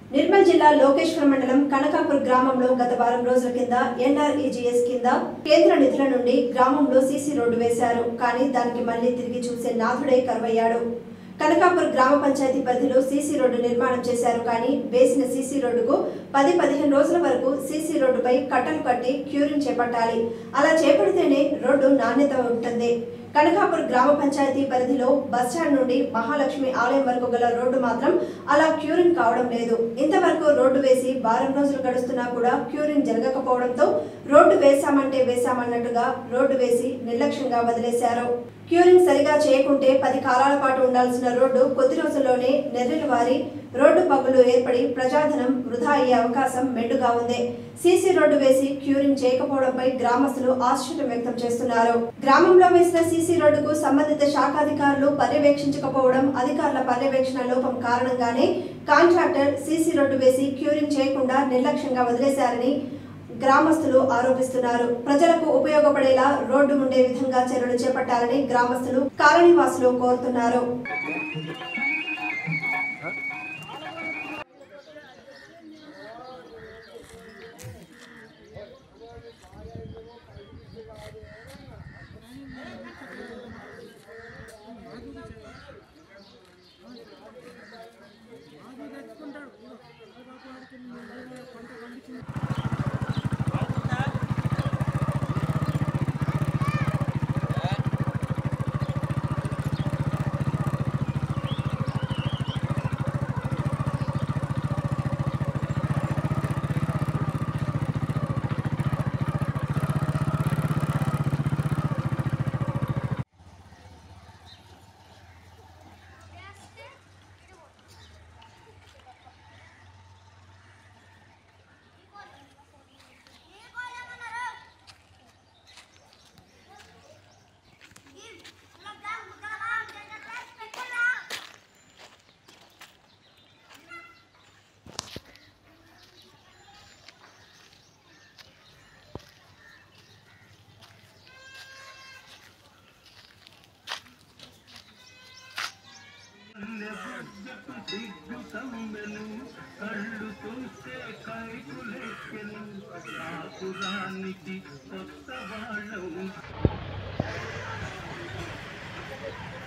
నిర్మల్ జిల్లా లోకేశ్వర మండలం కనకాపూర్ గ్రామంలో గత వారం రోజుల కింద ఎన్ఆర్ఈజీఎస్ కింద కేంద్ర నిధుల నుండి గ్రామంలో సీసీ రోడ్డు వేశారు కానీ దానికి మళ్లీ తిరిగి చూసే నాథుడే కరువయ్యాడు కనకాపూర్ గ్రామ పంచాయతీ పరిధిలో సీసీ రోడ్డు నిర్మాణం చేశారు కానీ వేసిన సీసీ రోడ్డుకు పది పదిహేను రోజుల వరకు సీసీ రోడ్డుపై కట్టలు కట్టి క్యూరింగ్ చేపట్టాలి అలా చేపడితేనే రోడ్డు నాణ్యత ఉంటుంది కనకాపూర్ గ్రామ పంచాయతీ పరిధిలో బస్టాండ్ నుండి మహాలక్ష్మి ఆలయం వరకు గల రోడ్డు మాత్రం అలా క్యూరింగ్ కావడం లేదు ఇంతవరకు రోడ్డు వేసి వారం రోజులు గడుస్తున్నా కూడా క్యూరింగ్ జరగకపోవడంతో రోడ్డు వేశామంటే వేశామన్నట్టుగా రోడ్డు వేసి నిర్లక్ష్యంగా వదిలేశారు క్యూరింగ్ సరిగా చేయకుంటే పది కాలాల పాటు ఉండాల్సిన రోడ్డు కొద్ది రోజుల్లోనే నెర్రెలు వారి రోడ్డు పగులు ఏర్పడి ప్రజాధనం వృధా అయ్యే అవకాశం మెండుగా ఉంది సీసీ రోడ్డు వేసి క్యూరింగ్ చేయకపోవడంపై గ్రామస్తులు ఆశ్చర్యం వ్యక్తం చేస్తున్నారు గ్రామంలో వేసిన సీసీ రోడ్డుకు సంబంధిత శాఖాధికారులు పర్యవేక్షించకపోవడం అధికారుల పర్యవేక్షణ లోపం కారణంగానే కాంట్రాక్టర్ సీసీ రోడ్డు వేసి క్యూరింగ్ చేయకుండా నిర్లక్ష్యంగా వదిలేశారని గ్రామస్తులు ఆరోపిస్తున్నారు ప్రజలకు ఉపయోగపడేలా రోడ్డు ఉండే విధంగా చర్యలు చేపట్టాలని గ్రామస్తులు కాలనీవాసులు కోరుతున్నారు దిగ్గుతమ్మెను కళ్ళు చూస్తే కైకులెక్కెను కాపురానికి కొత్త వాళ్ళం